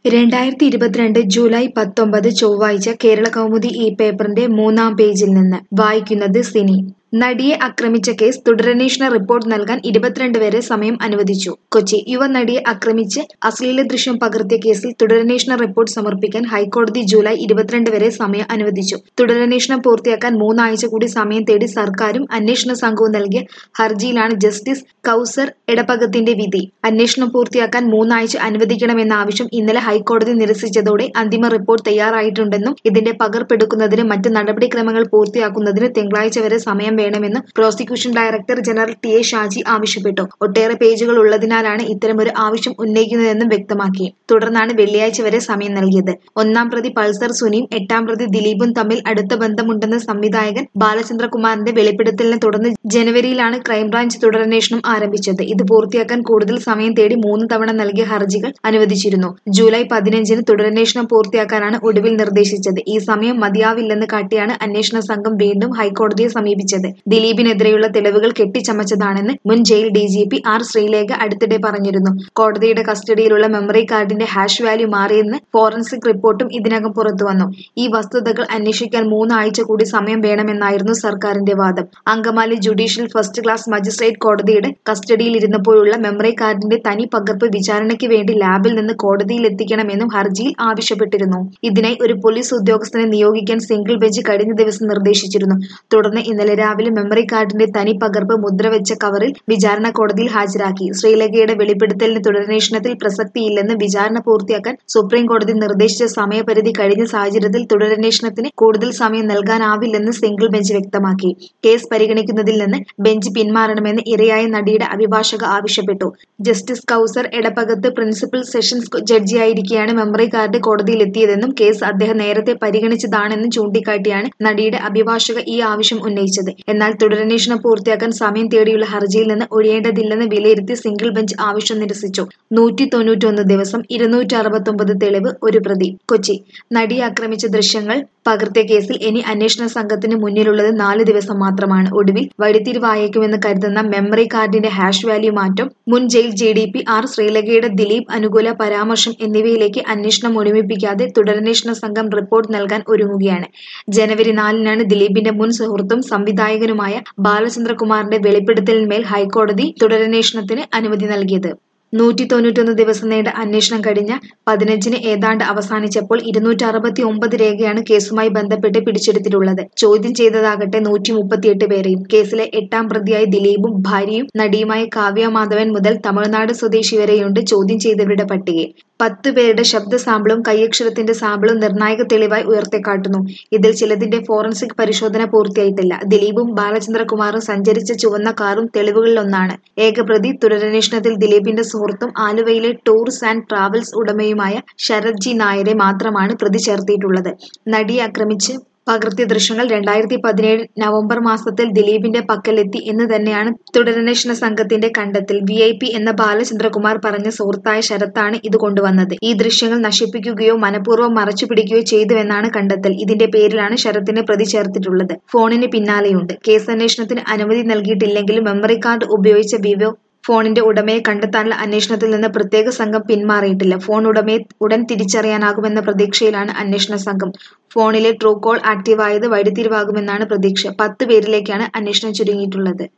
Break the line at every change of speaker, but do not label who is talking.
രണ്ടായിരത്തി ഇരുപത്തിരണ്ട് ജൂലൈ പത്തൊമ്പത് ചൊവ്വാഴ്ച കേരള കൗമുദി ഈ പേപ്പറിന്റെ മൂന്നാം പേജിൽ നിന്ന് വായിക്കുന്നത് സിനി നടിയെ ആക്രമിച്ച കേസ് തുടരന്വേഷണ റിപ്പോർട്ട് നൽകാൻ ഇരുപത്തിരണ്ട് വരെ സമയം അനുവദിച്ചു കൊച്ചി യുവനടിയെ ആക്രമിച്ച് അശ്ലീല ദൃശ്യം പകർത്തിയ കേസിൽ തുടരന്വേഷണ റിപ്പോർട്ട് സമർപ്പിക്കാൻ ഹൈക്കോടതി ജൂലൈ ഇരുപത്തിരണ്ട് വരെ സമയം അനുവദിച്ചു തുടരന്വേഷണം പൂർത്തിയാക്കാൻ മൂന്നാഴ്ച കൂടി സമയം തേടി സർക്കാരും അന്വേഷണ സംഘവും നൽകിയ ഹർജിയിലാണ് ജസ്റ്റിസ് കൗസർ എടപ്പകത്തിന്റെ വിധി അന്വേഷണം പൂർത്തിയാക്കാൻ മൂന്നാഴ്ച അനുവദിക്കണമെന്ന ആവശ്യം ഇന്നലെ ഹൈക്കോടതി നിരസിച്ചതോടെ അന്തിമ റിപ്പോർട്ട് തയ്യാറായിട്ടുണ്ടെന്നും ഇതിന്റെ പകർപ്പെടുക്കുന്നതിന് മറ്റ് നടപടിക്രമങ്ങൾ പൂർത്തിയാക്കുന്നതിന് തിങ്കളാഴ്ച വരെ സമയം വേണമെന്ന് prosecution director general T A Shaji ആവശ്യപ്പെട്ടു ഒട്ടേറെ പേജുകൾ ഉള്ളതിനാലാണ് ഇത്തരമൊരു ആവശ്യം ഉന്നയിക്കുന്നതെന്നും വ്യക്തമാക്കി തുടർന്നാണ് വെള്ളിയാഴ്ച വരെ സമയം നൽകിയത് ഒന്നാം പ്രതി പൾസർ സുനിയും എട്ടാം പ്രതി ദിലീപും തമ്മിൽ അടുത്ത ബന്ധമുണ്ടെന്ന സംവിധായകൻ ബാലചന്ദ്രകുമാറിന്റെ വെളിപ്പെടുത്തലിനെ തുടർന്ന് ജനുവരിയിലാണ് ക്രൈംബ്രാഞ്ച് തുടരന്വേഷണം ആരംഭിച്ചത് ഇത് പൂർത്തിയാക്കാൻ കൂടുതൽ സമയം തേടി മൂന്ന് തവണ നൽകിയ ഹർജികൾ അനുവദിച്ചിരുന്നു ജൂലൈ പതിനഞ്ചിന് തുടരന്വേഷണം പൂർത്തിയാക്കാനാണ് ഒടുവിൽ നിർദ്ദേശിച്ചത് ഈ സമയം മതിയാവില്ലെന്ന് കാട്ടിയാണ് അന്വേഷണ സംഘം വീണ്ടും ഹൈക്കോടതിയെ സമീപിച്ചത് ദിലീപിനെതിരെയുള്ള തെളിവുകൾ കെട്ടിച്ചമച്ചതാണെന്ന് മുൻ jail D G P R Sreelekha അടുത്തിടെ പറഞ്ഞിരുന്നു കോടതിയുടെ കസ്റ്റഡിയിലുള്ള മെമ്മറി കാർഡിന്റെ ഹാഷ് വാല്യൂ മാറിയെന്ന് ഫോറൻസിക് റിപ്പോർട്ടും ഇതിനകം പുറത്തുവന്നു ഈ വസ്തുതകൾ അന്വേഷിക്കാൻ മൂന്നാഴ്ച കൂടി സമയം വേണമെന്നായിരുന്നു സർക്കാരിന്റെ വാദം Angamaly judicial first class magistrate കോടതിയുടെ കസ്റ്റഡിയിലിരുന്നപ്പോഴുള്ള മെമ്മറി കാർഡിന്റെ തനി പകർപ്പ് വിചാരണയ്ക്ക് വേണ്ടി ലാബിൽ നിന്ന് കോടതിയിൽ എത്തിക്കണമെന്നും ഹർജിയിൽ ആവശ്യപ്പെട്ടിരുന്നു ഇതിനായി ഒരു പോലീസ് ഉദ്യോഗസ്ഥനെ നിയോഗിക്കാൻ സിംഗിൾ ബെഞ്ച് കഴിഞ്ഞ ദിവസം നിർദ്ദേശിച്ചിരുന്നു തുടർന്ന് ഇന്നലെ രാവിലെ മെമ്മറി കാർഡിന്റെ തനി പകർപ്പ് മുദ്രവെച്ച കവറിൽ വിചാരണ കോടതിയിൽ ഹാജരാക്കി ശ്രീലേഖയുടെ വെളിപ്പെടുത്തലിന് തുടരന്വേഷണത്തിൽ പ്രസക്തിയില്ലെന്ന് വിചാരണ പൂർത്തിയാക്കാൻ സുപ്രീം കോടതി നിർദ്ദേശിച്ച സമയപരിധി കഴിഞ്ഞ സാഹചര്യത്തിൽ തുടരന്വേഷണത്തിന് കൂടുതൽ സമയം നൽകാനാവില്ലെന്ന് സിംഗിൾ ബെഞ്ച് വ്യക്തമാക്കി കേസ് പരിഗണിക്കുന്നതിൽ നിന്ന് ബെഞ്ച് പിന്മാറണമെന്ന് ഇരയായ നടിയുടെ അഭിഭാഷക ആവശ്യപ്പെട്ടു justice Kauser Edappagath principal sessions ജഡ്ജിയായിരിക്കെയാണ് മെമ്മറി കാർഡ് കോടതിയിലെത്തിയതെന്നും കേസ് അദ്ദേഹം നേരത്തെ പരിഗണിച്ചതാണെന്നും ചൂണ്ടിക്കാട്ടിയാണ് നടിയുടെ അഭിഭാഷക ഈ ആവശ്യം ഉന്നയിച്ചത് എന്നാൽ തുടരന്വേഷണം പൂർത്തിയാക്കാൻ സമയം തേടിയുള്ള ഹർജിയിൽ നിന്ന് ഒഴിയേണ്ടതില്ലെന്ന് വിലയിരുത്തി സിംഗിൾ ബെഞ്ച് ആവശ്യം നിരസിച്ചു നൂറ്റി തൊണ്ണൂറ്റൊന്ന് ദിവസം ഇരുന്നൂറ്റി അറുപത്തൊമ്പത് തെളിവ് ഒരു പ്രതി കൊച്ചി നടിയെ ആക്രമിച്ച ദൃശ്യങ്ങൾ പകർത്തിയ കേസിൽ ഇനി അന്വേഷണ സംഘത്തിന് മുന്നിലുള്ളത് നാല് ദിവസം മാത്രമാണ് ഒടുവിൽ വഴിത്തിരിവായേക്കുമെന്ന് കരുതുന്ന മെമ്മറി കാർഡിന്റെ ഹാഷ് വാല്യൂ മാറ്റം മുൻ jail J D P R ശ്രീലകയുടെ ദിലീപ് അനുകൂല പരാമർശം എന്നിവയിലേക്ക് അന്വേഷണം ഒഴിമിപ്പിക്കാതെ തുടരന്വേഷണ സംഘം റിപ്പോർട്ട് നൽകാൻ ഒരുങ്ങുകയാണ് ജനുവരി നാലിനാണ് ദിലീപിന്റെ മുൻ സുഹൃത്തും സംവിധായകനുമായ ബാലചന്ദ്രകുമാറിന്റെ വെളിപ്പെടുത്തലിന്മേൽ ഹൈക്കോടതി തുടരന്വേഷണത്തിന് അനുമതി നൽകിയത് നൂറ്റി തൊണ്ണൂറ്റൊന്ന് ദിവസം നീണ്ട അന്വേഷണം കഴിഞ്ഞ പതിനഞ്ചിന് ഏതാണ്ട് അവസാനിച്ചപ്പോൾ ഇരുന്നൂറ്റി അറുപത്തി ഒമ്പത് രേഖയാണ് കേസുമായി ബന്ധപ്പെട്ട് പിടിച്ചെടുത്തിട്ടുള്ളത് ചോദ്യം ചെയ്തതാകട്ടെ നൂറ്റി മുപ്പത്തിയെട്ട് പേരെയും കേസിലെ എട്ടാം പ്രതിയായ ദിലീപും ഭാര്യയും നടിയുമായ കാവ്യ മാധവൻ മുതൽ തമിഴ്നാട് സ്വദേശി വരെയുണ്ട് ചോദ്യം ചെയ്തവരുടെ പട്ടികയിൽ പത്ത് പേരുടെ ശബ്ദ സാമ്പിളും കൈയക്ഷരത്തിന്റെ സാമ്പിളും നിർണായക തെളിവായി ഉയർത്തിക്കാട്ടുന്നു ഇതിൽ ചിലതിന്റെ ഫോറൻസിക് പരിശോധന പൂർത്തിയായിട്ടില്ല ദിലീപും ബാലചന്ദ്രകുമാറും സഞ്ചരിച്ച ചുവന്ന കാറും തെളിവുകളിലൊന്നാണ് ഏകപ്രതി തുടരന്വേഷണത്തിൽ ദിലീപിന്റെ സുഹൃത്തും ആലുവയിലെ ടൂർസ് ആൻഡ് ട്രാവൽസ് ഉടമയുമായ ശരത് ജി നായരെ മാത്രമാണ് പ്രതി ചേർത്തിയിട്ടുള്ളത് നടിയെ ആക്രമിച്ച് പകർത്തിയ ദൃശ്യങ്ങൾ രണ്ടായിരത്തി പതിനേഴ് നവംബർ മാസത്തിൽ ദിലീപിന്റെ പക്കലെത്തി എന്ന് തന്നെയാണ് തുടരന്വേഷണ സംഘത്തിന്റെ കണ്ടെത്തൽ വി ഐ പി എന്ന ബാലചന്ദ്രകുമാർ പറഞ്ഞ സുഹൃത്തായ ശരത്താണ് ഇത് കൊണ്ടുവന്നത് ഈ ദൃശ്യങ്ങൾ നശിപ്പിക്കുകയോ മനഃപൂർവ്വം മറച്ചുപിടിക്കുകയോ ചെയ്തുവെന്നാണ് കണ്ടെത്തൽ ഇതിന്റെ പേരിലാണ് ശരത്തിനെ പ്രതി ചേർത്തിട്ടുള്ളത് ഫോണിന് പിന്നാലെയുണ്ട് കേസന്വേഷണത്തിന് അനുമതി നൽകിയിട്ടില്ലെങ്കിലും മെമ്മറി കാർഡ് ഉപയോഗിച്ച വിവോ ഫോണിന്റെ ഉടമയെ കണ്ടെത്താനുള്ള അന്വേഷണത്തിൽ നിന്ന് പ്രത്യേക സംഘം പിന്മാറിയിട്ടില്ല ഫോൺ ഉടമയെ ഉടൻ തിരിച്ചറിയാനാകുമെന്ന പ്രതീക്ഷയിലാണ് അന്വേഷണ സംഘം ഫോണിലെ ട്രൂ കോൾ ആക്റ്റീവായത് വഴിത്തിരിവാകുമെന്നാണ് പ്രതീക്ഷ പത്ത് പേരിലേക്കാണ് അന്വേഷണം ചുരുങ്ങിയിട്ടുള്ളത്